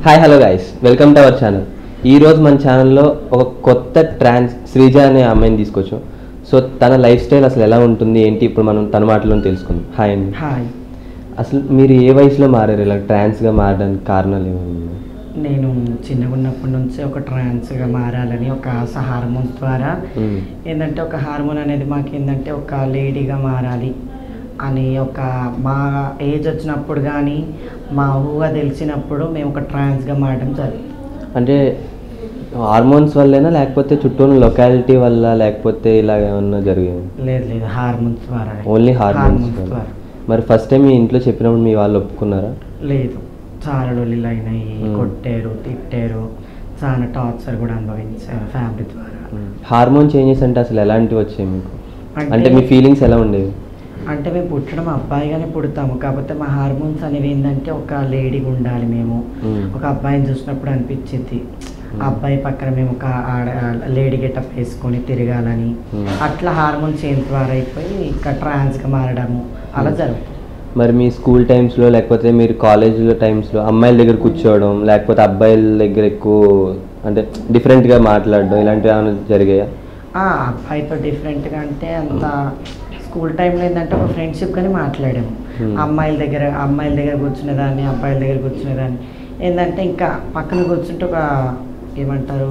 Hi hello guys welcome to our channel ఈ రోజు మన ఛానల్లో ఒక కొత్త ట్రాన్స్ శ్రీజ అనే అమ్మాయిని తీసుకొచ్చాం సో తన లైఫ్ స్టైల్ అసలు ఎలా ఉంటుంది ఏంటి ఇప్పుడు మనం తన మాటలో తెలుసుకుందాం హాయ్ అండి హాయ్ అసలు మీరు ఏ వయసులో మారారు ఇలా ట్రాన్స్గా మారడానికి కారణాలు ఏమైనా నేను చిన్నగా ఉన్నప్పటి నుంచి ఒక ట్రాన్స్గా మారాలని ఒక ఆశ హార్మోన్స్ ద్వారా మ్మ్. ఏంటంటే ఒక హార్మోన్ అనేది మాకు ఏంటంటే ఒక లేడీగా మారాలి అని ఒక మా ఏజ్ వచ్చినప్పుడు కానీ మా ఊహ తెలిసినప్పుడు మేము ఒక ట్రాన్స్గా మారడం జరిగింది అంటే హార్మోన్స్ వల్లేనా లేకపోతే చుట్టూ ఉన్న లొకాలిటీ వల్ల లేకపోతే ఇలా ఏమన్నా జరిగింది లేదు లేదు హార్మోన్స్ ద్వారా ఓన్లీ హార్మోన్స్ వల్ల ద్వారా మరి ఫస్ట్ టైం మీ ఇంట్లో చెప్పినప్పుడు మీ వాళ్ళు ఒప్పుకున్నారా లేదు చాలా డొల్లీలు అయినాయి మ్మ్. కొట్టారు తిట్టారు చాలా టార్చర్ కూడా అనుభవించారు ఫ్యామిలీ ద్వారా హార్మోన్ చేంజెస్ అంటే అసలు ఎలాంటివి వచ్చాయి మీకు అంటే- అంటే మీ ఫీలింగ్స్ ఎలా ఉండేవి అంటే మేము పుట్టడం అబ్బాయిగానే పుడతాము కాకపోతే మా హార్మోన్స్ అనేవి ఏంటంటే ఒక లేడీగా ఉండాలి మేము మ్మ్. ఒక అబ్బాయిని చూసినప్పుడు అనిపించింది ఆ అబ్బాయి పక్కన మేము ఒక ఆడ లేడీ గెటప్ వేసుకొని తిరగాలని మ్మ్. అట్లా హార్మోన్ చేంజ్ ద్వారా అయిపోయి ఇంకా ట్రాన్స్గా మారడము అలా జరుగుతుంది మరి మీ స్కూల్ టైమ్స్లో లేకపోతే మీరు కాలేజ్లో టైమ్స్లో అమ్మాయిల దగ్గర కూర్చోవడం లేకపోతే అబ్బాయిల దగ్గర ఎక్కువ అంటే డిఫరెంట్గా మాట్లాడడం ఇలాంటివి ఏమైనా జరిగాయా ఆ అబ్బాయితో డిఫరెంట్గా అంటే అంత స్కూల్ టైంలో ఏంటంటే ఒక ఫ్రెండ్షిప్గానే మాట్లాడాము Hmm. అమ్మాయిల దగ్గర అమ్మాయిల దగ్గర కూర్చునేదాన్ని అబ్బాయిల దగ్గర కూర్చునేదాన్ని ఏంటంటే ఇంకా పక్కన కూర్చుంటే ఒక ఏమంటారు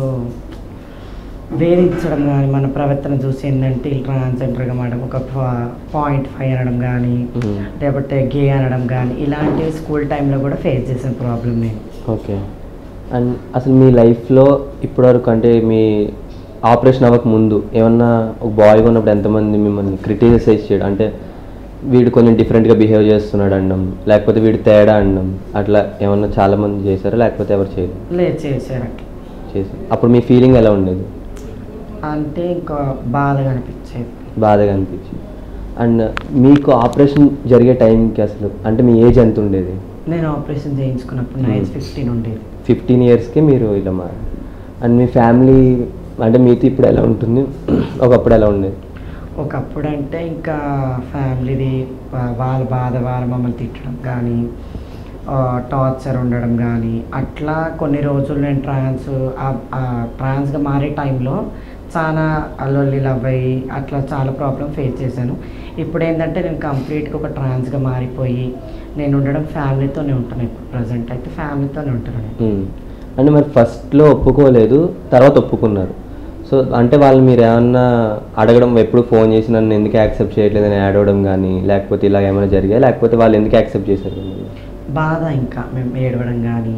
వేధించడం కానీ మన ప్రవర్తన చూసి ఏంటంటే ట్రాన్స్జెండర్గా మాట ఒక పాయింట్ ఫైవ్ అనడం కానీ Hmm. లేకపోతే గే అనడం కానీ ఇలాంటివి స్కూల్ టైంలో కూడా ఫేస్ చేసిన ప్రాబ్లం నేను ఓకే అండ్ అసలు మీ లైఫ్లో ఇప్పటివరకు అంటే మీ ఆపరేషన్ అవ్వక ముందు ఏమన్నా ఒక బాయ్గా ఉన్నప్పుడు ఎంతమంది మిమ్మల్ని క్రిటిసైజ్ చేయడం అంటే వీడు కొంచెం డిఫరెంట్గా బిహేవ్ చేస్తున్నాడు అనడం లేకపోతే వీడు తేడా అనడం అట్లా ఏమన్నా చాలామంది చేశారా లేకపోతే ఎవరు చేయరు లేదు చేశారు అట్లా చేశారు అప్పుడు మీ ఫీలింగ్ ఎలా ఉండేది అంటే ఇంకా బాధగా అనిపించేది బాధగా అనిపించింది అండ్ మీకు ఆపరేషన్ జరిగే టైంకి అసలు అంటే మీ ఏజ్ ఎంత ఉండేది నేను ఆపరేషన్ చేయించుకున్నప్పుడు నా ఏజ్ Hmm. ఫిఫ్టీన్ ఉండేది ఫిఫ్టీన్ ఇయర్స్కి మీరు ఇలా మారారు అండ్ మీ ఫ్యామిలీ అంటే మీతో ఇప్పుడు ఎలా ఉంటుంది ఒకప్పుడు ఎలా ఉండేది ఒకప్పుడు అంటే ఇంకా ఫ్యామిలీది వా- వాళ్ళ బాధ వాళ్ళ మమ్మల్ని తిట్టడం కానీ టార్చర్ ఉండడం కానీ అట్లా కొన్ని రోజులు నేను ట్రాన్స్ ట్రాన్స్గా మారే టైంలో చాలా అల్లొల్లిలు అవ్వాయి అట్లా చాలా ప్రాబ్లం ఫేస్ చేశాను ఇప్పుడు ఏంటంటే నేను కంప్లీట్గా ఒక ట్రాన్స్గా మారిపోయి నేను ఉండడం ఫ్యామిలీతోనే ఉంటాను ఇప్పుడు ప్రజెంట్ అయితే ఫ్యామిలీతోనే ఉంటాను నేను మ్మ్. అంటే మరి ఫస్ట్లో ఒప్పుకోలేదు తర్వాత ఒప్పుకున్నారు సో అంటే వాళ్ళు మీరు ఏమన్నా అడగడం ఎప్పుడు ఫోన్ చేసి నన్ను ఎందుకు యాక్సెప్ట్ చేయట్లేదని అడగడం కానీ లేకపోతే ఇలా ఏమైనా జరిగాయి లేకపోతే వాళ్ళు ఎందుకు యాక్సెప్ట్ చేశారు మిమ్మల్ని? బాధ ఇంకా మేము ఏడవడం కానీ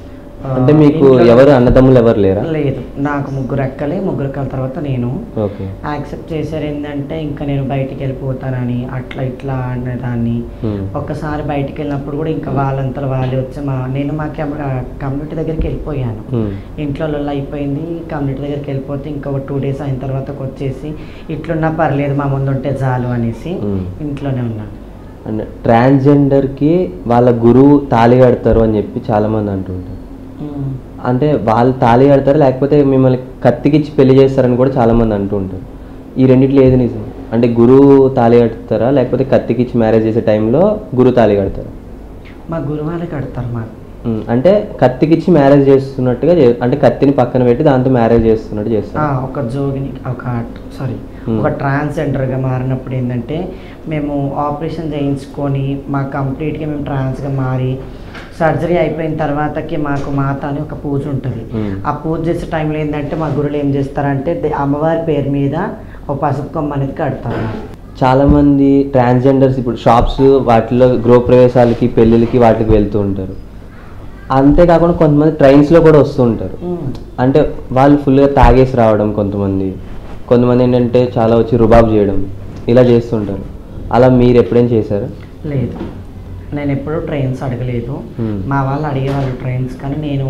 అంటే మీకు ఎవరు అన్నదమ్ములు ఎవరు లేరా లేదు నాకు ముగ్గురు అక్కలే ముగ్గురు అక్కల తర్వాత నేను ఓకే యాక్సెప్ట్ చేశారు ఏంటంటే ఇంకా నేను బయటికి వెళ్ళిపోతానని అట్లా ఇట్లా అనేదాన్ని మ్మ్. ఒక్కసారి బయటికి వెళ్ళినప్పుడు కూడా ఇంకా వాళ్ళంతా వాళ్ళే వచ్చి మా నేను మా కమ్యూనిటీ దగ్గరికి వెళ్ళిపోయాను మ్మ్. ఇంట్లో లొల్లి అయిపోయింది కమ్యూనిటీ దగ్గరికి వెళ్ళిపోతే ఇంకా ఒక టూ డేస్ అయిన తర్వాత వచ్చేసి ఇట్లున్నా పర్లేదు మా ముందు ఉంటే చాలు అనేసి మ్మ్. ఇంట్లోనే ఉన్నాను అండ్ ట్రాన్స్జెండర్కి వాళ్ళ గురువు తాళి కడతారు అని చెప్పి చాలామంది అంటుంటారు మ్మ్. అంటే వాళ్ళు తాళి కడతారు లేకపోతే మిమ్మల్ని కత్తికిచ్చి పెళ్లి చేస్తారని కూడా చాలామంది అంటూ ఉంటారు ఈ రెండిట్లో ఏది నిజం అంటే గురువు తాళి కడతారా లేకపోతే కత్తికిచ్చి మ్యారేజ్ చేసే టైంలో గురువు తాళి కడతారా మా గురువు వాళ్ళే కడతారు మాకు ఉమ్, అంటే కత్తికిచ్చి మ్యారేజ్ చేస్తున్నట్టుగా చే- అంటే కత్తిని పక్కన పెట్టి దాంతో మ్యారేజ్ చేస్తున్నట్టు ఆ, చేస్తారు ఒక జోగిని ఒక సారీ Hmm. ఒక ట్రాన్స్జెండర్గా మారినప్పుడు ఏంటంటే మేము ఆపరేషన్ చేయించుకొని మా కంప్లీట్గా మేము ట్రాన్స్గా మారి సర్జరీ అయిపోయిన తర్వాతకి మాకు మాత అని ఒక పూజ ఉంటుంది Hmm. ఆ పూజ చేసే టైంలో ఏంటంటే మా గురువులు ఏం చేస్తారంటే దే- అమ్మవారి పేరు మీద ఒక పసుపు కొమ్మ అనేది కడతారు చాలా మంది ట్రాన్స్జెండర్స్ ఇప్పుడు షాప్స్ వాటిలో గృహప్రవేశాలకి పెళ్ళిళ్ళకి వాటికి వెళ్తూ ఉంటారు అంతేకాకుండా కొంతమంది ట్రైన్స్లో కూడా వస్తూ ఉంటారు Hmm. అంటే వాళ్ళు ఫుల్గా తాగేసి రావడం కొంతమంది కొంతమంది ఏంటంటే చాలా వచ్చి రుబాబ్ చేయడం ఇలా చేస్తుంటారు అలా మీరు ఎప్పుడైనా చేశారు లేదు నేను ఎప్పుడూ ట్రైన్స్ అడగలేదు Hmm. మా వాళ్ళు అడిగేవాళ్ళు ట్రైన్స్ కానీ నేను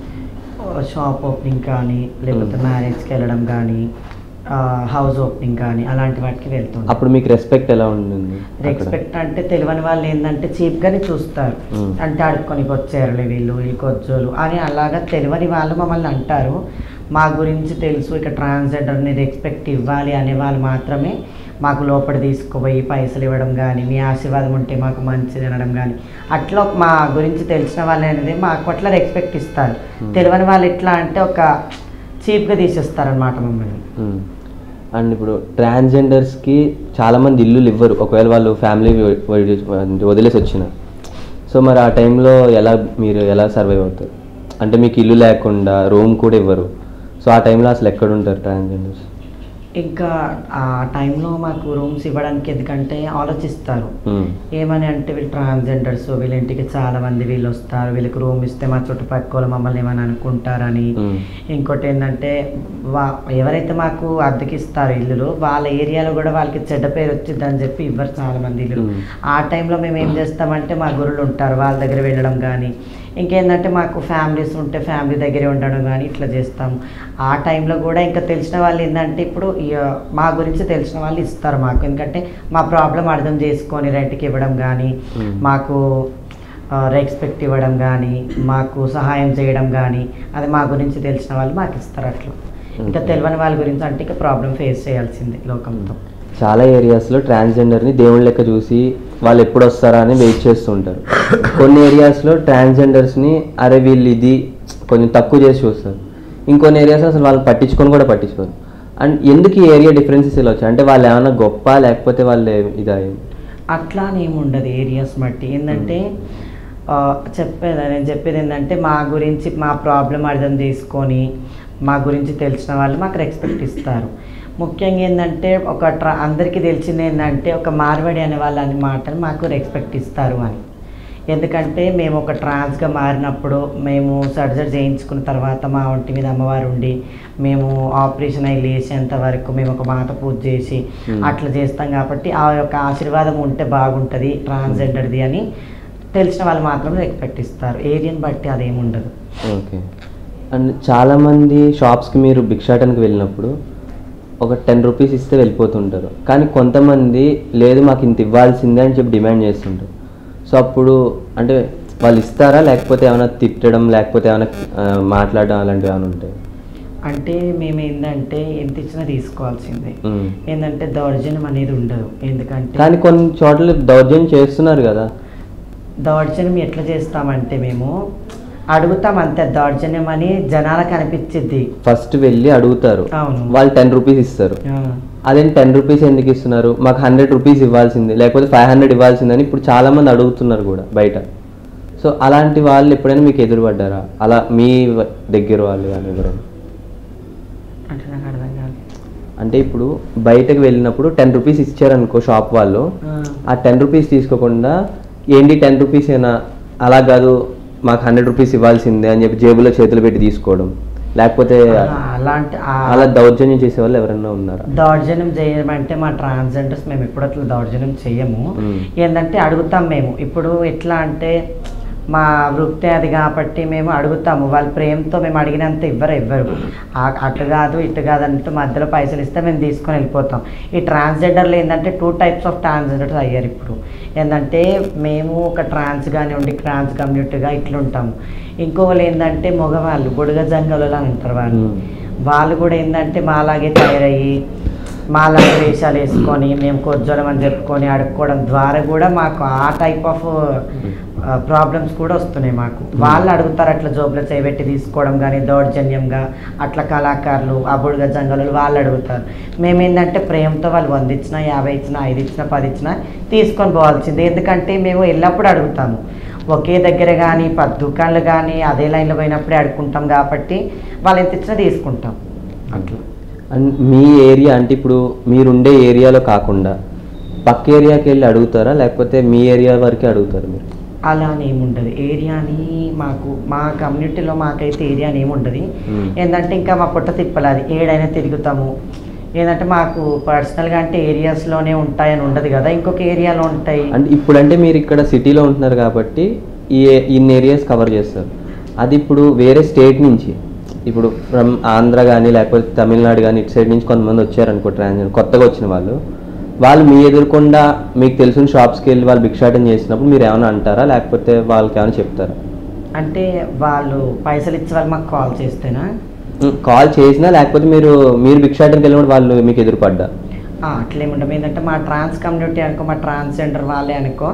షాప్ ఓపెనింగ్ కానీ లేకపోతే Hmm. మ్యారేజ్కి వెళ్ళడం కానీ హౌస్ ఓపెనింగ్ కానీ అలాంటి వాటికి వెళ్తుంటాను అప్పుడు మీకు రెస్పెక్ట్ ఎలా ఉంటుంది అక్కడ? రెస్పెక్ట్ అంటే తెలియని వాళ్ళు ఏంటంటే చీప్గానే చూస్తారు Hmm. అంటే అడుక్కొని వచ్చారులే వీళ్ళు వీళ్ళు కొజ్జోలు అని అలాగా తెలియని వాళ్ళు మమ్మల్ని అంటారు మా గురించి తెలుసు ఇక ట్రాన్స్జెండర్ని రెస్పెక్ట్ ఇవ్వాలి అనే వాళ్ళు మాత్రమే మాకు లోపల తీసుకుపోయి పైసలు ఇవ్వడం కానీ మీ ఆశీర్వాదం ఉంటే మాకు మంచిది అనడం కానీ అట్లా మా గురించి తెలిసిన వాళ్ళు అనేది మాకు అట్లా రెస్పెక్ట్ ఇస్తారు Hmm. తెలియని వాళ్ళు ఎట్లా అంటే ఒక చీప్గా తీసేస్తారనమాట మమ్మల్ని మ్మ్. అండ్ ఇప్పుడు ట్రాన్స్జెండర్స్కి చాలామంది ఇల్లులు ఇవ్వరు ఒకవేళ వాళ్ళు ఫ్యామిలీ వదిలేసి వచ్చిన సో మరి ఆ టైంలో ఎలా మీరు ఎలా సర్వైవ్ అవుతారు అంటే మీకు ఇల్లు లేకుండా రూమ్ కూడా ఇవ్వరు సో ఆ టైంలో అసలు ఎక్కడ ఉంటారు ట్రాన్స్జెండర్స్ ఇంకా ఆ టైంలో మాకు రూమ్స్ ఇవ్వడానికి ఎందుకంటే ఆలోచిస్తారు ఏమని అంటే వీళ్ళు ట్రాన్స్జెండర్స్ వీళ్ళ ఇంటికి చాలా మంది వీళ్ళు వస్తారు వీళ్ళకి రూమ్ ఇస్తే మా చుట్టుపక్కల మమ్మల్ని ఏమైనా అనుకుంటారని ఇంకోటి ఏంటంటే వా ఎవరైతే మాకు అద్దెకి ఇస్తారో ఇల్లులు వాళ్ళ ఏరియాలో కూడా వాళ్ళకి చెడ్డ పేరు వచ్చిందని చెప్పి ఇవ్వరు చాలా మంది ఇల్లులు మ్మ్. ఆ టైంలో మేము ఏం చేస్తామంటే మా గురువులు ఉంటారు వాళ్ళ దగ్గర వెళ్ళడం కానీ ఇంకేంటంటే మాకు ఫ్యామిలీస్ ఉంటే ఫ్యామిలీ దగ్గరే ఉండడం కానీ ఇట్లా చేస్తాము ఆ టైంలో కూడా ఇంకా తెలిసిన వాళ్ళు ఏంటంటే ఇప్పుడు ఈ, మా గురించి తెలిసిన వాళ్ళు ఇస్తారు మాకు ఎందుకంటే మా ప్రాబ్లం అర్థం చేసుకొని రెంట్కి ఇవ్వడం కానీ మ్మ్. మాకు రెస్పెక్ట్ ఇవ్వడం కానీ మాకు సహాయం చేయడం కానీ అది మా గురించి తెలిసిన వాళ్ళు మాకు ఇస్తారు అట్లా ఇంకా Okay. తెలియని వాళ్ళ గురించి అంటే ఇంకా ప్రాబ్లం ఫేస్ చేయాల్సిందే లోకంతో చాలా ఏరియాస్లో ట్రాన్స్జెండర్ని దేవుళ్ళ లెక్క చూసి వాళ్ళు ఎప్పుడు వస్తారా అని వెయిట్ చేస్తుంటారు కొన్ని ఏరియాస్లో ట్రాన్స్జెండర్స్ని అరే వీళ్ళు ఇది కొంచెం తక్కువ చేసి చూస్తారు ఇంకొన్ని ఏరియాస్లో అసలు వాళ్ళు పట్టించుకొని కూడా పట్టించుకోరు అండ్ ఎందుకు ఈ ఏరియా డిఫరెన్సెస్ ఇలా వచ్చాయి అంటే వాళ్ళు ఏమైనా గొప్ప లేకపోతే వాళ్ళు ఇదా అట్లా అని ఏమి ఉండదు ఏరియాస్ బట్టి ఏంటంటే ఆ, చెప్పేది నేను చెప్పేది ఏంటంటే మా గురించి మా ప్రాబ్లం అర్థం చేసుకొని మా గురించి తెలిసిన వాళ్ళు మాకు రెస్పెక్ట్ ఇస్తారు ముఖ్యంగా ఏంటంటే ఒక ట్రా అందరికీ తెలిసింది ఏంటంటే ఒక మార్వాడి అనే వాళ్ళు అనే మాటలు మాకు రెస్పెక్ట్ ఇస్తారు అని ఎందుకంటే మేము ఒక ట్రాన్స్గా మారినప్పుడు మేము సర్జరీ చేయించుకున్న తర్వాత మా ఒంటి మీద అమ్మవారు ఉండి మేము ఆపరేషన్ అయ్యి లేచేంత వరకు మేము ఒక మాట పూజ చేసి Hmm. అట్లా చేస్తాం కాబట్టి ఆ యొక్క ఆశీర్వాదం ఉంటే బాగుంటుంది ట్రాన్స్జెండర్ది అని తెలిసిన వాళ్ళు మాత్రం రెస్పెక్ట్ ఇస్తారు ఏరియాని బట్టి అదేమి ఉండదు ఓకే అండ్ చాలామంది షాప్స్కి మీరు భిక్షాటనకి వెళ్ళినప్పుడు ఒక టెన్ రూపీస్ ఇస్తే వెళ్ళిపోతుంటారు కానీ కొంతమంది లేదు మాకు ఇంత ఇవ్వాల్సిందే అని చెప్పి డిమాండ్ చేస్తుంటారు సో అప్పుడు అంటే వాళ్ళు ఇస్తారా లేకపోతే ఏమైనా తిట్టడం లేకపోతే ఏమైనా ఆ, మాట్లాడడం అలాంటివి ఏమైనా ఉంటాయి అంటే మేము ఏంటంటే ఎంత ఇచ్చినా తీసుకోవాల్సిందే ఏంటంటే దౌర్జన్యం అనేది ఉండదు ఎందుకంటే కానీ కొన్ని చోట్ల దౌర్జన్యం చేస్తున్నారు కదా దౌర్జన్యం ఎట్లా చేస్తామంటే మేము అడుగుతాం అంతే దౌర్జన్యం అని జనాలకు అనిపించిద్ది ఫస్ట్ వెళ్ళి అడుగుతారు అవును. వాళ్ళు టెన్ రూపీస్ ఇస్తారు ఆ, అదే టెన్ రూపీస్ ఎందుకు ఇస్తున్నారు మాకు హండ్రెడ్ రూపీస్ ఇవ్వాల్సింది లేకపోతే ఫైవ్ హండ్రెడ్ ఇవ్వాల్సిందని ఇప్పుడు చాలా మంది అడుగుతున్నారు కూడా బయట సో అలాంటి వాళ్ళు ఎప్పుడైనా మీకు ఎదురుపడ్డారా అలా మీ వ- దగ్గర వాళ్ళు కానీ ఎవరైనా అంటే నాకు అర్థం కాదు అంటే ఇప్పుడు బయటకు వెళ్ళినప్పుడు టెన్ రూపీస్ ఇచ్చారనుకో షాప్ వాళ్ళు ఆ, ఆ టెన్ రూపీస్ తీసుకోకుండా ఏంటి టెన్ రూపీస్ అయినా అలా కాదు మాకు హండ్రెడ్ రూపీస్ ఇవ్వాల్సిందే అని చెప్పి జేబులో చేతులు పెట్టి తీసుకోవడం లేకపోతే ఆ, అలాంటి ఆ, అలా దౌర్జన్యం చేసే వాళ్ళు ఎవరైనా ఉన్నారా దౌర్జన్యం చేయమంటే మా ట్రాన్స్జెండర్స్ మేము ఎప్పుడు అట్లా దౌర్జన్యం చేయము మ్మ్. ఏంటంటే అడుగుతాం మేము ఇప్పుడు ఎట్లా అంటే మా వృత్తి అది కాబట్టి మేము అడుగుతాము వాళ్ళ ప్రేమతో మేము అడిగినంత ఇవ్వరు ఇవ్వరు ఆ- అటు కాదు ఇటు కాదు అంటూ మధ్యలో పైసలు ఇస్తే మేము తీసుకొని వెళ్ళిపోతాం ఈ ట్రాన్స్జెండర్లు ఏంటంటే టూ టైప్స్ ఆఫ్ ట్రాన్స్జెండర్స్ అయ్యారు ఇప్పుడు ఏంటంటే మేము ఒక ట్రాన్స్ కానీ ఉండి ట్రాన్స్ కమ్యూనిటీగా ఇట్లా ఉంటాము ఇంకోళ్ళు ఏంటంటే మగవాళ్ళు బుడగ జంగలు అని అంటారు వాళ్ళు మ్మ్. వాళ్ళు కూడా ఏంటంటే మాలాగే తయారయ్యి మాలాగే వేషాలు వేసుకొని మేము కొజ్జలం అని చెప్పుకొని అడుక్కోవడం ద్వారా కూడా మాకు ఆ టైప్ ఆఫ్ ప్రాబ్లమ్స్ కూడా వస్తున్నాయి మాకు వాళ్ళు అడుగుతారు అట్లా జోబులో చేయబెట్టి తీసుకోవడం కానీ దౌర్జన్యంగా అట్లా కళాకారులు అబుడుగా జంగలు వాళ్ళు అడుగుతారు మేమేంటంటే ప్రేమతో వాళ్ళు వంద ఇచ్చినా యాభై ఇచ్చినా ఐదు ఇచ్చినా పది ఇచ్చినా తీసుకొని పోవాల్సిందే ఎందుకంటే మేము ఎల్లప్పుడూ అడుగుతాము ఒకే దగ్గర కానీ పది దుకాణాలు కానీ అదే లైన్లో పోయినప్పుడే అడుక్కుంటాం కాబట్టి వాళ్ళు ఎంత ఇచ్చినా తీసుకుంటాం అట్లా అండ్ మీ ఏరియా అంటే ఇప్పుడు మీరుండే ఏరియాలో కాకుండా పక్క ఏరియాకి వెళ్ళి అడుగుతారా లేకపోతే మీ ఏరియా వరకే అడుగుతారు మీరు అలా అని ఏముండదు ఏరియాని మాకు మా కమ్యూనిటీలో మాకైతే ఏరియా అని ఏముండదు మ్మ్. ఏంటంటే ఇంకా మా పుట్ట తిప్పలేదు ఏడైనా తిరుగుతాము ఏంటంటే మాకు పర్సనల్గా అంటే ఏరియాస్లోనే ఉంటాయని ఉండదు కదా ఇంకొక ఏరియాలో ఉంటాయి అంటే ఇప్పుడంటే మీరు ఇక్కడ సిటీలో ఉంటున్నారు కాబట్టి ఈ ఇన్ని ఏరియాస్ కవర్ చేస్తారు అది ఇప్పుడు వేరే స్టేట్ నుంచి ఇప్పుడు ఫ్రమ్ ఆంధ్ర కానీ లేకపోతే తమిళనాడు కానీ ఇటు సైడ్ నుంచి కొంతమంది వచ్చారనుకో ట్రాన్స్జెండర్ కొత్తగా వచ్చిన వాళ్ళు వాళ్ళు మీ ఎదుర్కొండా మీకు తెలిసిన షాప్స్కి వెళ్ళి వాళ్ళు భిక్షాటం చేసినప్పుడు మీరు ఏమైనా అంటారా లేకపోతే వాళ్ళకి ఏమైనా చెప్తారా అంటే వాళ్ళు పైసలు ఇచ్చే వాళ్ళు మాకు కాల్ చేస్తేనా కాల్ చేసినా లేకపోతే మీరు మీరు భిక్షాటనకి వెళ్ళినప్పుడు వాళ్ళు మీకు ఎదురుపడ్డా ఆ, అట్లేముండదు ఏంటంటే మా ట్రాన్స్ కమ్యూనిటీ అనుకో మా ట్రాన్స్జెండర్ వాళ్ళే అనుకో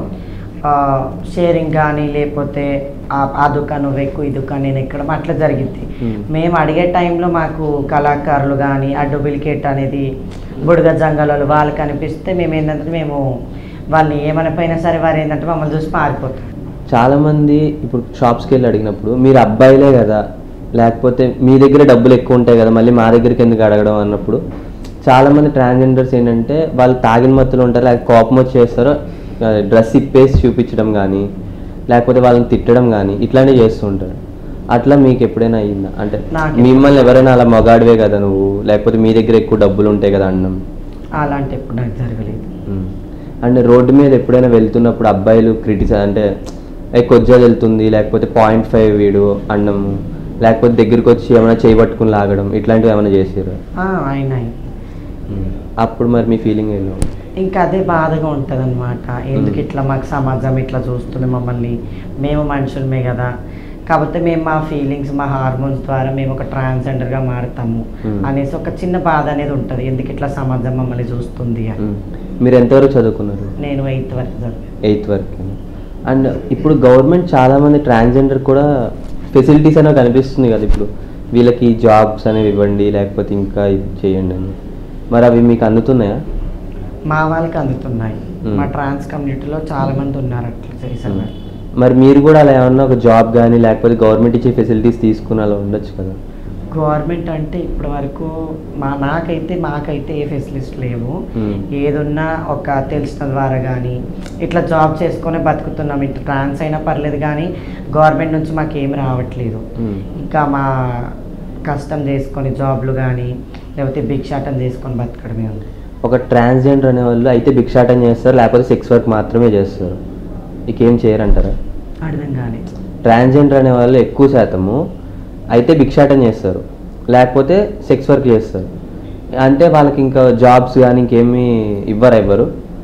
షేరింగ్ కానీ లేకపోతే ఆ- ఆ దుకాణం నువ్వు ఎక్కువ ఈ దుకాణం నేను ఎక్కడం అట్లా జరిగింది Hmm. మేము అడిగే టైంలో మాకు కళాకారులు కానీ ఆ డూప్లికేట్ అనేది బుడగ జంగలాలు వాళ్ళు కనిపిస్తే మేము ఏంటంటే మేము వాళ్ళని ఏమనిపోయినా సరే వారు ఏంటంటే మమ్మల్ని చూసి పారిపోతారు చాలా మంది ఇప్పుడు షాప్స్కి వెళ్ళి అడిగినప్పుడు మీరు అబ్బాయిలే కదా లేకపోతే మీ దగ్గర డబ్బులు ఎక్కువ ఉంటాయి కదా మళ్ళీ మా దగ్గరికి ఎందుకు అడగడం అన్నప్పుడు చాలా మంది ట్రాన్స్జెండర్స్ ఏంటంటే వాళ్ళు తాగిన మత్తులు ఉంటారు లేకపోతే కోపం వచ్చి చేస్తారో డ్రెస్ ఇప్పేసి చూపించడం కానీ లేకపోతే వాళ్ళని తిట్టడం కానీ ఇట్లాంటివి చేస్తూ ఉంటారు అట్లా మీకు ఎప్పుడైనా అయ్యిందా అంటే నాకు- మిమ్మల్ని ఎవరైనా అలా మగాడివే కదా నువ్వు లేకపోతే మీ దగ్గర ఎక్కువ డబ్బులు ఉంటాయి కదా అన్నం అలాంటి ఎప్పుడు నాకు జరగలేదు అండ్ రోడ్డు మీద ఎప్పుడైనా వెళ్తున్నప్పుడు అబ్బాయిలు క్రిటిసైజ్ అంటే ఏ కొజ్జా వెళ్తుంది లేకపోతే పాయింట్ ఫైవ్ వీడు అన్నము లేకపోతే దగ్గరికి వచ్చి ఏమైనా చేయి పట్టుకుని లాగడం ఇట్లాంటివి ఏమైనా చేసారు ఆ, అయినాయి అప్పుడు మరి మీ ఫీలింగ్ ఏదో ఇంకా అదే బాధగా ఉంటుంది అనమాట ఎందుకు మ్మ్. ఇట్లా మాకు సమాజం ఇట్లా చూస్తుంది మమ్మల్ని మేము మనుషులమే కదా కాకపోతే మేము మా ఫీలింగ్స్ మా హార్మోన్స్ ద్వారా మేము ఒక ట్రాన్స్జెండర్గా మారుతాము మ్మ్. అనేసి ఒక చిన్న బాధ అనేది ఉంటుంది ఎందుకు ఇట్లా సమాజం మమ్మల్ని చూస్తుంది అని మ్మ్. మీరు ఎంతవరకు చదువుకున్నారు నేను ఎయిత్ వరకు చదివాను ఎయిత్ వరకు అండ్ ఇప్పుడు గవర్నమెంట్ చాలామంది ట్రాన్స్జెండర్ కూడా ఫెసిలిటీస్ అనేవి కనిపిస్తుంది కదా ఇప్పుడు వీళ్ళకి జాబ్స్ అనేవి ఇవ్వండి లేకపోతే ఇంకా ఇది చేయండి అని మరి అవి మీకు అందుతున్నాయా మా వాళ్ళకి అందుతున్నాయి మ్మ్. మా ట్రాన్స్ కమ్యూనిటీలో చాలా మంది ఉన్నారు అట్లా చేసేవాళ్ళు మరి మీరు కూడా అలా ఏమన్నా ఒక జాబ్ కానీ లేకపోతే గవర్నమెంట్ ఇచ్చే ఫెసిలిటీస్ తీసుకుని అలా ఉండొచ్చు కదా గవర్నమెంట్ అంటే ఇప్పటి వరకు మా నాకైతే మాకైతే ఏ ఫెసిలిటీస్ లేవు మ్మ్. ఏదున్నా ఒక తెలిసిన ద్వారా కానీ ఇట్లా జాబ్ చేసుకొని బతుకుతున్నాం ఇట్లా ట్రాన్స్ అయినా పర్లేదు కానీ గవర్నమెంట్ నుంచి మాకు ఏమి రావట్లేదు మ్మ్. ఇంకా మా కష్టం చేసుకొని జాబ్లు కానీ లేకపోతే భిక్షాటం చేసుకొని బతకడమే ఉంది ఒక ట్రాన్స్జెండర్ అనే వాళ్ళు అయితే భిక్షాటం చేస్తారు లేకపోతే సెక్స్ వర్క్ మాత్రమే చేస్తారు ఇకేం చేయరంటారా అర్థం కానీ ట్రాన్స్జెండర్ అనే వాళ్ళు ఎక్కువ శాతము అయితే భిక్షాటం చేస్తారు లేకపోతే సెక్స్ వర్క్ చేస్తారు అంటే వాళ్ళకి ఇంకా జాబ్స్ కానీ ఇంకేమీ ఇవ్వరు ఇవ్వరు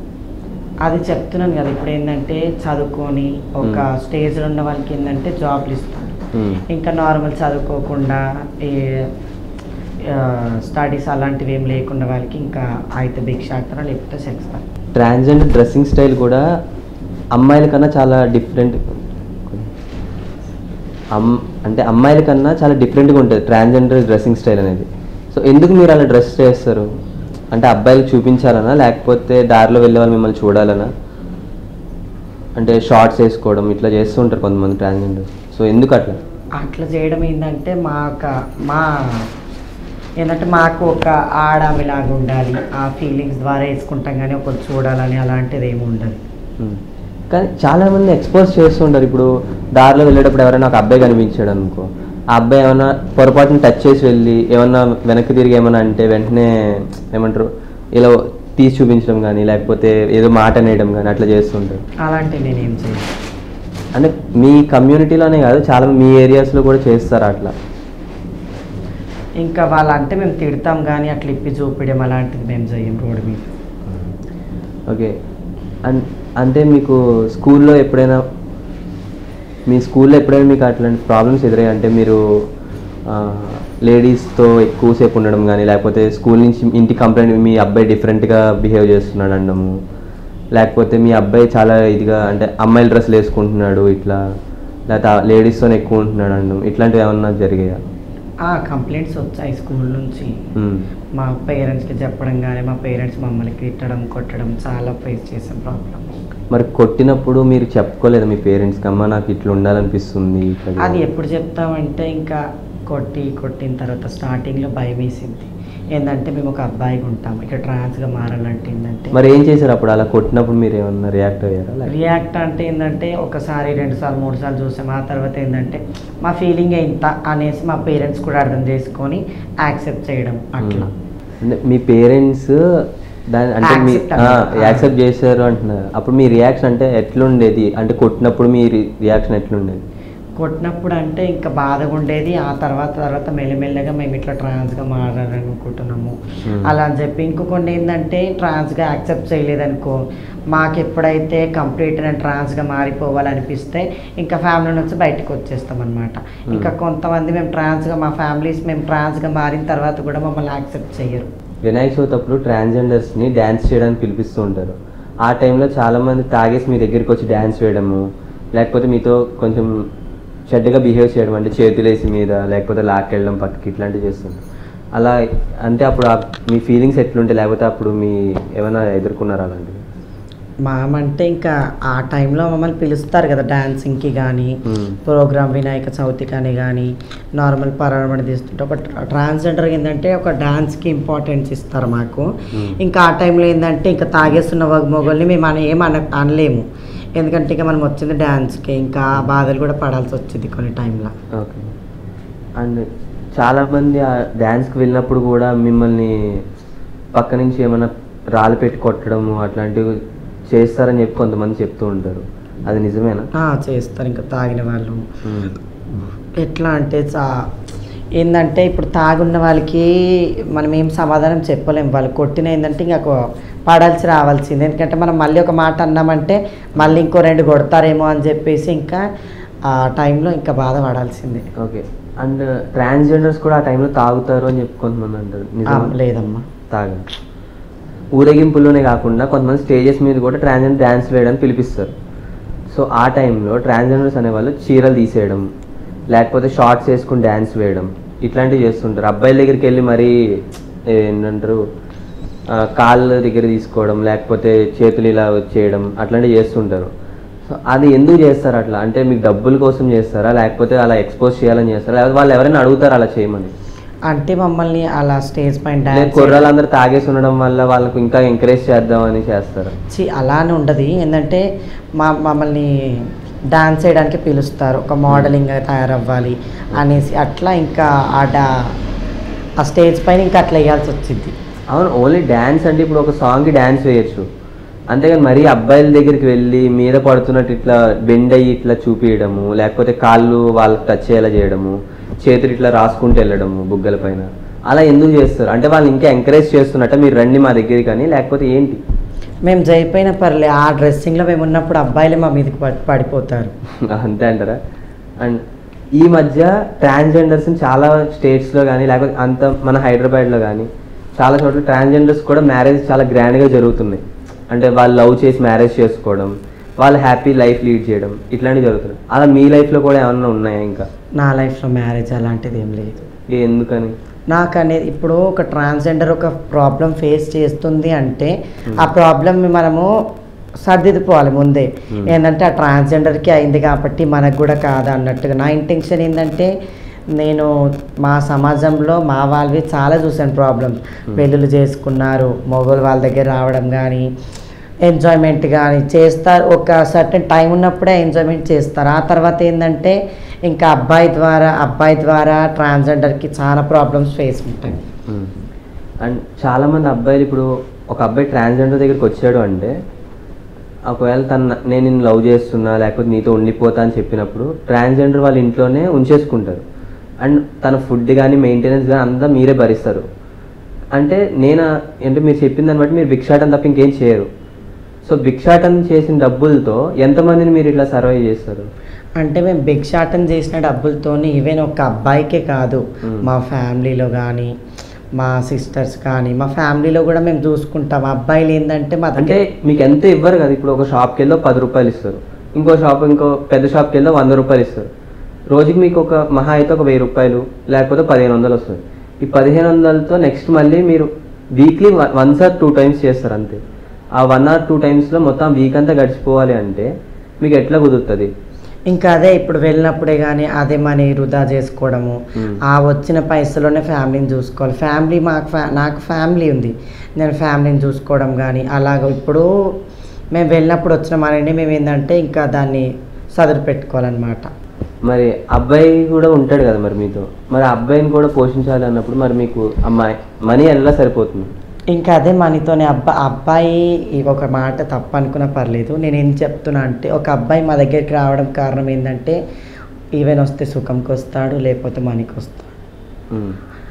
అది చెప్తున్నాను కదా ఇప్పుడు ఏంటంటే చదువుకొని ఒక మ్మ్. స్టేజ్లో ఉన్న వాళ్ళకి ఏంటంటే జాబ్లు ఇస్తారు మ్మ్. ఇంకా నార్మల్ చదువుకోకుండా ఏ స్టడీస్ అలాంటివి ఏం లేకుండా వాళ్ళకి ఇంకా అయితే భిక్షాటన లేకపోతే సెక్స్ ట్రాన్స్జెండర్ డ్రెస్సింగ్ స్టైల్ కూడా అమ్మాయిల కన్నా చాలా డిఫరెంట్ అమ్ అంటే అమ్మాయిల కన్నా చాలా డిఫరెంట్గా ఉంటుంది ట్రాన్స్జెండర్ డ్రెస్సింగ్ స్టైల్ అనేది సో ఎందుకు మీరు అలా డ్రెస్ చేస్తారు అంటే అబ్బాయిలకు చూపించాలనా లేకపోతే దారిలో వెళ్ళే వాళ్ళు మిమ్మల్ని చూడాలనా అంటే షార్ట్స్ వేసుకోవడం ఇట్లా చేస్తూ ఉంటారు కొంతమంది ట్రాన్స్జెండర్ సో ఎందుకు అట్లా అట్లా చేయడం ఏంటంటే మా ఒక మా ఏంటంటే మాకు ఒక ఆడామిలాగా ఉండాలి ఆ ఫీలింగ్స్ ద్వారా వేసుకుంటాం కానీ ఒకరు చూడాలని అలాంటిది ఏమి ఉండదు ఉమ్. కానీ చాలా మంది ఎక్స్పోజ్ చేస్తుంటారు ఇప్పుడు దారిలో వెళ్ళేటప్పుడు ఎవరైనా ఒక అబ్బాయి కనిపించాడు అనుకో ఆ అబ్బాయి ఏమైనా పొరపాటున టచ్ చేసి వెళ్ళి ఏమన్నా వెనక్కి తిరిగి ఏమన్నా అంటే వెంటనే ఏమంటారు ఇలా తీసి చూపించడం కానీ లేకపోతే ఏదో మాట అనేయడం కానీ అట్లా చేస్తుంటారు అలాంటివి నేనేం చేయను అంటే మీ కమ్యూనిటీలోనే కాదు చాలా మీ ఏరియాస్లో కూడా చేస్తారు అట్లా ఇంకా వాళ్ళంటే మేము తిడతాం కానీ అట్లా ఇప్పి చూపించడం అలాంటిది మేము చేయం రోడ్డు మీద ఓకే అన్ అంటే మీకు స్కూల్లో ఎప్పుడైనా మీ స్కూల్లో ఎప్పుడైనా మీకు అట్లాంటి ప్రాబ్లమ్స్ ఎదురయ్యాయి అంటే మీరు లేడీస్తో ఎక్కువసేపు ఉండడం కానీ లేకపోతే స్కూల్ నుంచి ఇంటి కంప్లైంట్ మీ అబ్బాయి డిఫరెంట్గా బిహేవ్ చేస్తున్నాడు అనడము లేకపోతే మీ అబ్బాయి చాలా ఇదిగా అంటే అమ్మాయిల డ్రెస్సులు వేసుకుంటున్నాడు ఇట్లా లేకపోతే లేడీస్తో ఎక్కువ ఉంటున్నాడు అనడం ఇట్లాంటివి ఏమన్నా జరిగాయా కంప్లైంట్స్ వచ్చాయి స్కూల్ నుంచి మ్మ్. మా పేరెంట్స్కి చెప్పడం కానీ మా పేరెంట్స్ మమ్మల్ని తిట్టడం కొట్టడం చాలా ఫేస్ చేసాం ప్రాబ్లమ్ మరి కొట్టినప్పుడు మీరు చెప్పుకోలేదు మీ పేరెంట్స్కి అమ్మ నాకు ఇట్లా ఉండాలనిపిస్తుంది ఇట్లా అది ఎప్పుడు చెప్తామంటే ఇంకా కొట్టి కొట్టిన తర్వాత స్టార్టింగ్లో భయం వేసింది ఏంటంటే మేము ఒక అబ్బాయిగా ఉంటాం ఇక్కడ ట్రాన్స్గా మారాలంటే ఏంటంటే మరి ఏం చేశారు అప్పుడు అలా కొట్టినప్పుడు మీరు ఏమన్నా రియాక్ట్ అయ్యారా లేకపోతే- రియాక్ట్ అంటే ఏంటంటే ఒకసారి రెండు సార్లు మూడు సార్లు చూసాం ఆ తర్వాత ఏంటంటే మా ఫీలింగ్ ఇంత అనేసి మా పేరెంట్స్ కూడా అర్థం చేసుకొని యాక్సెప్ట్ చేయడం అట్లా మ్మ్. అంటే మీ పేరెంట్స్ దాని అంటే మీ Accept అన్నారు. యాక్సెప్ట్ చేశారు అంటున్నారు అప్పుడు మీ రియాక్షన్ అంటే ఎట్లుండేది అంటే కొట్టినప్పుడు మీ రియాక్షన్ ఎట్లుండేది కొట్టినప్పుడు అంటే ఇంకా బాధగా ఉండేది ఆ తర్వాత తర్వాత మెల్లమెల్లగా మేము ఇట్లా ట్రాన్స్గా మారాలనుకుంటున్నాము Hmm. అలా అని చెప్పి ఇంకొకటి ఏంటంటే ట్రాన్స్గా యాక్సెప్ట్ చేయలేదనుకో మాకు ఎప్పుడైతే కంప్లీట్ ట్రాన్స్గా మారిపోవాలనిపిస్తే ఇంకా ఫ్యామిలీ నుంచి బయటకు వచ్చేస్తాం అనమాట ఇంకా కొంతమంది మేము ట్రాన్స్గా మా ఫ్యామిలీస్ మేము ట్రాన్స్గా మారిన తర్వాత కూడా మమ్మల్ని యాక్సెప్ట్ చేయరు వినాయక చవితి అప్పుడు ట్రాన్స్జెండర్స్ని డ్యాన్స్ చేయడానికి పిలిపిస్తూ ఉంటారు ఆ టైంలో చాలామంది తాగేసి మీ దగ్గరికి వచ్చి డ్యాన్స్ చేయడము లేకపోతే మీతో కొంచెం చెడ్డగా బిహేవ్ చేయడం అంటే చేతులేసి మీద లేకపోతే లాక్కెళ్ళడం పక్కకి ఇట్లాంటివి చేస్తుంటారు అలా అంటే అప్పుడు ఆ- మీ ఫీలింగ్స్ ఎట్లుంటాయి లేకపోతే అప్పుడు మీ ఏమైనా ఎదుర్కొన్నారా అలాంటివి మామంటే ఇంకా ఆ టైంలో మమ్మల్ని పిలుస్తారు కదా డాన్సింగ్కి కానీ Hmm. ప్రోగ్రామ్ వినాయక చవితి కానీ కానీ నార్మల్ పరామణ తీస్తుంటే ఒక ట్రాన్స్జెండర్ ఏంటంటే ఒక డాన్స్కి ఇంపార్టెన్స్ ఇస్తారు మాకు Hmm. ఇంకా ఆ టైంలో ఏంటంటే ఇంకా తాగేస్తున్న వగ్ మొగల్ని మేము అన ఏం అన అనలేము ఎందుకంటే ఇంకా మనం వచ్చింది డాన్స్కి ఇంకా ఆ బాధలు కూడా పడాల్సి వచ్చింది కొన్ని టైంలో ఓకే అండ్ చాలామంది ఆ డ్యాన్స్కి వెళ్ళినప్పుడు కూడా మిమ్మల్ని పక్క నుంచి ఏమైనా రాళ్ళు పెట్టి కొట్టడము అట్లాంటివి చేస్తారని చెప్పి కొంతమంది చెప్తూ ఉంటారు అది నిజమేనా ఆ, చేస్తారు ఇంకా తాగిన వాళ్ళు ఎట్లా అంటే చా ఏంటంటే ఇప్పుడు తాగున్న వాళ్ళకి మనం ఏం సమాధానం చెప్పలేం వాళ్ళు కొట్టిన ఏంటంటే ఇంకా కొ- పడాల్సి రావాల్సింది ఎందుకంటే మనం మళ్ళీ ఒక మాట అన్నామంటే మళ్ళీ ఇంకో రెండు కొడతారేమో అని చెప్పేసి ఇంకా ఆ టైంలో ఇంకా బాధపడాల్సిందే ఓకే అండ్ ట్రాన్స్జెండర్స్ కూడా ఆ టైంలో తాగుతారు అని చెప్పి కొంతమంది అంటారు ఆ, నిజమా లేదమ్మా తాగ ఊరేగింపుల్లోనే కాకుండా కొంతమంది స్టేజెస్ మీద కూడా ట్రాన్స్జెండర్ డ్యాన్స్ వేయడానికి పిలిపిస్తారు సో ఆ టైంలో ట్రాన్స్జెండర్స్ అనేవాళ్ళు చీరలు తీసేయడం లేకపోతే షార్ట్స్ వేసుకుని డ్యాన్స్ వేయడం ఇట్లాంటివి చేస్తుంటారు అబ్బాయిల దగ్గరికి వెళ్ళి మరీ ఏంటంటారు ఆ, కాళ్ళ దగ్గర తీసుకోవడం లేకపోతే చేతులు ఇలా చేయడం అట్లాంటివి చేస్తుంటారు సో అది ఎందుకు చేస్తారు అట్లా అంటే మీకు డబ్బుల కోసం చేస్తారా లేకపోతే అలా ఎక్స్పోజ్ చేయాలని చేస్తారా లేకపోతే వాళ్ళు ఎవరైనా అడుగుతారు అలా చేయమని అంటే మమ్మల్ని అలా స్టేజ్ పైన లేదు డాన్స్ కుర్రాళ్ళందరూ తాగేసి ఉండడం వల్ల వాళ్ళకు ఇంకా ఎంకరేజ్ చేద్దామని చేస్తారు చి అలానే ఉండదు ఏంటంటే మా మమ్మల్ని డాన్స్ చేయడానికి పిలుస్తారు ఒక మోడలింగ్ తయారవ్వాలి అనేసి అట్లా ఇంకా ఆ డా ఆ స్టేజ్ పైన ఇంకా అట్లా వేయాల్సి వచ్చింది అవును ఓన్లీ డ్యాన్స్ అంటే ఇప్పుడు ఒక సాంగ్కి డ్యాన్స్ వేయచ్చు అంతేగాని మరీ అబ్బాయిల దగ్గరికి వెళ్ళి మీద పడుతున్నట్టు ఇట్లా బెండ్ అయ్యి ఇట్లా చూపించడము లేకపోతే కాళ్ళు వాళ్ళకి టచ్ అయ్యేలా చేయడము చేతులు ఇట్లా రాసుకుంటూ వెళ్ళడము బుగ్గల పైన అలా ఎందుకు చేస్తారు అంటే వాళ్ళని ఇంకా ఎంకరేజ్ చేస్తున్నట్ట మీరు రండి మా దగ్గరికి కానీ లేకపోతే ఏంటి మేము జైపోయిన పర్లే ఆ డ్రెస్సింగ్లో మేము ఉన్నప్పుడు అబ్బాయిలే మా మీదకి పడి- పడిపోతారు అంతే అంటారా అండ్ ఈ మధ్య ట్రాన్స్జెండర్స్ చాలా స్టేట్స్లో కానీ లేకపోతే అంత మన హైదరాబాద్లో కానీ చాలా చోట్ల ట్రాన్స్జెండర్స్ కూడా మ్యారేజ్ చాలా గ్రాండ్గా జరుగుతున్నాయి అంటే వాళ్ళు లవ్ చేసి మ్యారేజ్ చేసుకోవడం వాళ్ళు హ్యాపీ లైఫ్ లీడ్ చేయడం ఇట్లాంటివి జరుగుతున్నాయి అలా మీ లైఫ్లో కూడా ఏమన్నా ఉన్నాయా ఇంకా నా లైఫ్లో మ్యారేజ్ అలాంటిది ఏం లేదు ఏ ఎందుకని నాకు అనేది ఇప్పుడు ఒక ట్రాన్స్జెండర్ ఒక ప్రాబ్లం ఫేస్ చేస్తుంది అంటే ఆ ప్రాబ్లమ్ మనము సర్దిద్దుకోవాలి ముందే Hmm. ఏంటంటే ఆ ట్రాన్స్జెండర్కి అయింది కాబట్టి మనకు కూడా కాదు అన్నట్టుగా నా ఇంటెన్షన్ ఏంటంటే నేను మా సమాజంలో మా వాళ్ళవి చాలా చూశాను ప్రాబ్లమ్స్ పెళ్ళిళ్ళు చేసుకున్నారు మొగలు వాళ్ళ దగ్గర రావడం కానీ ఎంజాయ్మెంట్ కానీ చేస్తారు ఒక సర్టన్ టైం ఉన్నప్పుడే ఎంజాయ్మెంట్ చేస్తారు ఆ తర్వాత ఏంటంటే ఇంకా అబ్బాయి ద్వారా అబ్బాయి ద్వారా ట్రాన్స్జెండర్కి చాలా ప్రాబ్లమ్స్ ఫేస్ ఉంటాయి అండ్ చాలామంది అబ్బాయిలు ఇప్పుడు ఒక అబ్బాయి ట్రాన్స్జెండర్ దగ్గరికి వచ్చాడు అంటే ఒకవేళ తన నేను నిన్ను లవ్ చేస్తున్నా లేకపోతే నీతో ఉండిపోతా అని చెప్పినప్పుడు ట్రాన్స్జెండర్ వాళ్ళ ఇంట్లోనే ఉంచేసుకుంటారు అండ్ తన ఫుడ్ కానీ మెయింటెనెన్స్ కానీ అంతా మీరే భరిస్తారు అంటే నేను అంటే మీరు చెప్పిన దాన్ని బట్టి మీరు భిక్షాటం తప్ప ఇంకేం చేయరు సో భిక్షాటం చేసిన డబ్బులతో ఎంతమందిని మీరు ఇట్లా సర్వైవ్ చేస్తారు అంటే మేము భిక్షాటం చేసిన డబ్బులతోని ఈవెన్ ఒక అబ్బాయికే కాదు Hmm. మా ఫ్యామిలీలో కానీ మా సిస్టర్స్ కానీ మా ఫ్యామిలీలో కూడా మేము చూసుకుంటాం అబ్బాయిలు ఏంటంటే మా అంటే దగ్గర మీకు ఎంత ఇవ్వరు కదా ఇప్పుడు ఒక షాప్కి వెళ్ళో పది రూపాయలు ఇస్తారు ఇంకో షాప్ ఇంకో పెద్ద షాప్కి వెళ్ళో వంద రూపాయలు ఇస్తారు రోజుకి మీకు ఒక మహా అయితే ఒక వెయ్యి రూపాయలు లేకపోతే పదిహేను వందలు వస్తుంది ఈ పదిహేను వందలతో నెక్స్ట్ మళ్ళీ మీరు weekly once or two times చేస్తారు అంతే ఆ వన్ ఆర్ టూ టైమ్స్లో మొత్తం వీక్ అంతా గడిచిపోవాలి అంటే మీకు ఎట్లా కుదురుతుంది ఇంకా అదే ఇప్పుడు వెళ్ళినప్పుడే కానీ అదే మనీ వృధా చేసుకోవడము Hmm. ఆ వచ్చిన పైసలోనే ఫ్యామిలీని చూసుకోవాలి ఫ్యామిలీ మాకు ఫ్యా నాకు ఫ్యామిలీ ఉంది నేను ఫ్యామిలీని చూసుకోవడం కానీ అలాగ ఇప్పుడు మేము వెళ్ళినప్పుడు వచ్చిన మనీని మేము ఏంటంటే ఇంకా దాన్ని సదురు పెట్టుకోవాలన్నమాట మరి అబ్బాయి కూడా ఉంటాడు కదా మరి మీతో మరి ఆ అబ్బాయిని కూడా పోషించాలి అన్నప్పుడు మరి మీకు అమ్మాయి మనీ ఎలా సరిపోతుంది ఇంకా అదే మనీతోనే అబ్బా అబ్బాయి ఈ ఒక మాట తప్పు అనుకున్నా పర్లేదు నేను ఏం చెప్తున్నా అంటే ఒక అబ్బాయి మా దగ్గరికి రావడం కారణం ఏంటంటే ఈవెన్ వస్తే సుఖంకి వస్తాడు లేకపోతే మనీకి వస్తాడు ఉమ్.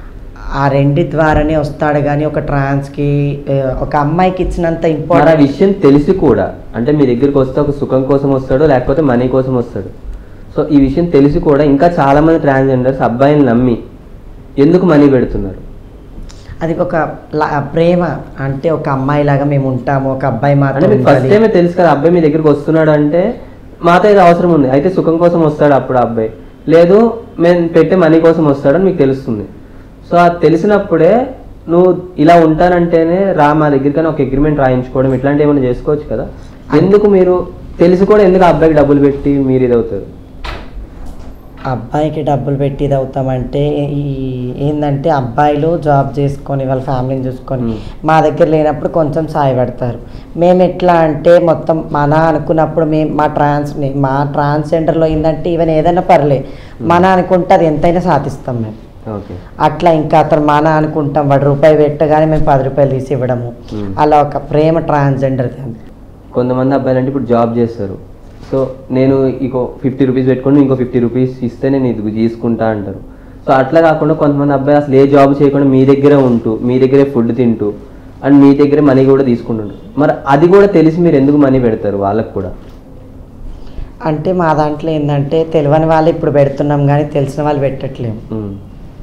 ఆ రెండి ద్వారానే వస్తాడు కానీ ఒక ట్రాన్స్కి ఆ, ఒక అమ్మాయికి ఇచ్చినంత మరి ఆ ఇంపార్టెంట్ విషయం తెలిసి కూడా అంటే మీ దగ్గరికి వస్తే ఒక సుఖం కోసం వస్తాడు లేకపోతే మనీ కోసం వస్తాడు సో ఈ విషయం తెలిసి కూడా ఇంకా చాలా మంది ట్రాన్స్జెండర్స్ అబ్బాయిని నమ్మి ఎందుకు మనీ పెడుతున్నారు అది ఒక లా- ప్రేమ అంటే ఒక అమ్మాయి లాగా మేము ఉంటాము ఒక అబ్బాయి అంటే మాత్రం మీకు ఫస్ట్ టైమే తెలుసు కదా అబ్బాయి మీ దగ్గరికి వస్తున్నాడు అంటే మాతో ఇది అవసరం ఉంది అయితే సుఖం కోసం వస్తాడు అప్పుడు ఆ అబ్బాయి లేదు మేము పెట్టే మనీ కోసం వస్తాడని మీకు తెలుస్తుంది సో అది తెలిసినప్పుడే నువ్వు ఇలా ఉంటానంటేనే రా మా దగ్గరికి అని ఒక అగ్రిమెంట్ రాయించుకోవడం ఇట్లాంటివి ఏమైనా చేసుకోవచ్చు కదా ఎందుకు మీరు తెలిసి కూడా ఎందుకు ఆ అబ్బాయికి డబ్బులు పెట్టి మీరు ఇది అవుతారు అబ్బాయికి డబ్బులు పెట్టి ఇది అవుతామంటే ఈ ఏంటంటే అబ్బాయిలు జాబ్ చేసుకొని వాళ్ళ ఫ్యామిలీని చూసుకొని Hmm. మా దగ్గర లేనప్పుడు కొంచెం సాయపడతారు మేము ఎట్లా అంటే మొత్తం మన అనుకున్నప్పుడు మేము మా ట్రాన్స్ మా ట్రాన్స్జెండర్లో ఏంటంటే ఈవెన్ ఏదైనా పర్లే మన అనుకుంటే అది ఎంతైనా సాధిస్తాం మేము ఓకే అట్లా ఇంకా అతను మన అనుకుంటాం వాడు రూపాయి పెట్టగానే మేము పది రూపాయలు తీసి ఇవ్వడము Hmm. అలా ఒక ప్రేమ ట్రాన్స్జెండర్ కొంతమంది అబ్బాయిలు అంటే ఇప్పుడు జాబ్ చేస్తారు సో నేను ఇంకో ఫిఫ్టీ రూపీస్ పెట్టుకొని ఇంకో ఫిఫ్టీ రూపీస్ ఇస్తే నేను ఇది తీసుకుంటా అంటారు సో అట్లా కాకుండా కొంతమంది అబ్బాయి అసలు ఏ జాబ్ చేయకుండా మీ దగ్గరే ఉంటూ మీ దగ్గరే ఫుడ్ తింటూ అండ్ మీ దగ్గరే మనీ కూడా తీసుకుంటుంటారు మరి అది కూడా తెలిసి మీరు ఎందుకు మనీ పెడతారు వాళ్ళకు కూడా అంటే మా దాంట్లో ఏంటంటే తెలియని వాళ్ళు ఇప్పుడు పెడుతున్నాం కానీ తెలిసిన వాళ్ళు పెట్టట్లేము ఉమ్.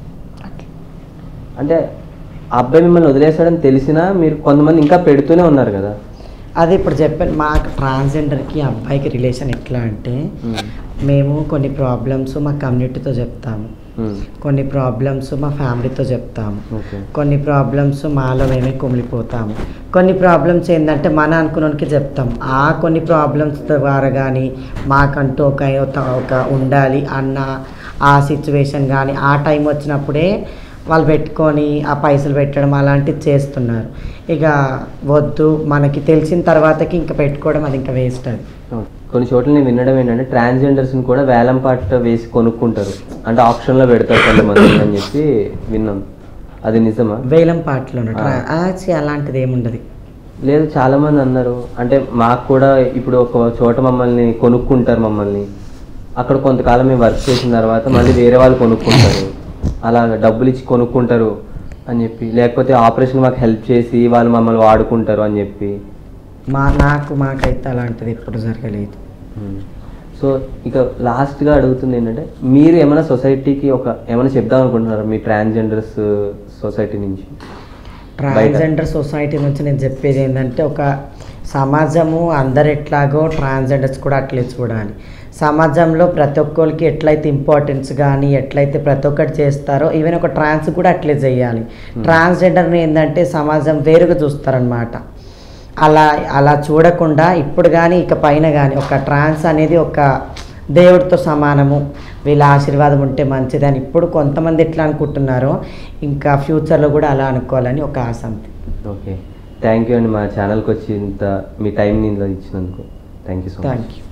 అంటే ఆ అబ్బాయి మిమ్మల్ని వదిలేస్తాడని తెలిసినా మీరు కొంతమంది ఇంకా పెడుతూనే ఉన్నారు కదా అది ఇప్పుడు చెప్పాను మా ట్రాన్స్జెండర్కి అబ్బాయికి రిలేషన్ ఎట్లా అంటే ఉమ్. మేము కొన్ని ప్రాబ్లమ్స్ మా కమ్యూనిటీతో చెప్తాము ఉమ్. కొన్ని ప్రాబ్లమ్స్ మా ఫ్యామిలీతో చెప్తాము ఓకే కొన్ని ప్రాబ్లమ్స్ మాలో మేమే కుమిలిపోతాము కొన్ని ప్రాబ్లమ్స్ ఏంటంటే మన అనుకున్నకి చెప్తాం ఆ కొన్ని ప్రాబ్లమ్స్ ద్వారా కానీ మాకంటూ ఒక ఒక ఉండాలి అన్న ఆ సిచ్యువేషన్ కానీ ఆ టైం వచ్చినప్పుడే వాళ్ళు పెట్టుకొని ఆ పైసలు పెట్టడం అలాంటివి చేస్తున్నారు ఇక వద్దు మనకి తెలిసిన తర్వాతకి ఇంకా పెట్టుకోవడం అది ఇంకా వేస్ట్ అది కొన్ని చోట్ల నేను వినడం ఏంటంటే ట్రాన్స్జెండర్స్ కూడా వేలం పాట వేసి కొనుక్కుంటారు అంటే ఆప్షన్ లో పెడతారు కొంతమంది అని చెప్పి విన్నాం అది నిజమా వేలం పాటలు ఉన్నట్టు ఆ. అలాంటిది ఏముండదు లేదు చాలా మంది అన్నారు అంటే మాకు కూడా ఇప్పుడు ఒక చోట మమ్మల్ని కొనుక్కుంటారు మమ్మల్ని అక్కడ కొంతకాలం మేము వర్క్ చేసిన తర్వాత మళ్ళీ వేరే వాళ్ళు కొనుక్కుంటారు అలా డబ్బులు ఇచ్చి కొనుక్కుంటారు అని చెప్పి లేకపోతే ఆపరేషన్ మాకు హెల్ప్ చేసి వాళ్ళు మమ్మల్ని వాడుకుంటారు అని చెప్పి మా నాకు మాకైతే అలాంటిది ఎప్పుడు జరగలేదు సో ఇక లాస్ట్గా అడుగుతుంది ఏంటంటే మీరు ఏమైనా సొసైటీకి ఒక ఏమైనా చెప్దాం అనుకుంటున్నారా మీ ట్రాన్స్జెండర్స్ సొసైటీ నుంచి ట్రాన్స్జెండర్ సొసైటీ నుంచి నేను చెప్పేది ఏంటంటే ఒక సమాజము అందరు ఎట్లాగో ట్రాన్స్జెండర్స్ కూడా అట్లే చూడాలి సమాజంలో ప్రతి ఒక్కరికి ఎట్లయితే ఇంపార్టెన్స్ కానీ ఎట్లయితే ప్రతి ఒక్కటి చేస్తారో ఈవెన్ ఒక ట్రాన్స్ కూడా అట్లే చేయాలి ట్రాన్స్జెండర్ని ఏంటంటే సమాజం వేరుగా చూస్తారనమాట అలా అలా చూడకుండా ఇప్పుడు కానీ ఇక పైన కానీ ఒక ట్రాన్స్ అనేది ఒక దేవుడితో సమానము వీళ్ళ ఆశీర్వాదం ఉంటే మంచిదని ఇప్పుడు కొంతమంది ఎట్లా అనుకుంటున్నారో ఇంకా ఫ్యూచర్లో కూడా అలా అనుకోవాలని ఒక ఆశ అంతే ఓకే థ్యాంక్ యూ అండి మా ఛానల్కి వచ్చి ఇంత మీ టైంని ఇందులో ఇచ్చినందుకు thank you so much thank you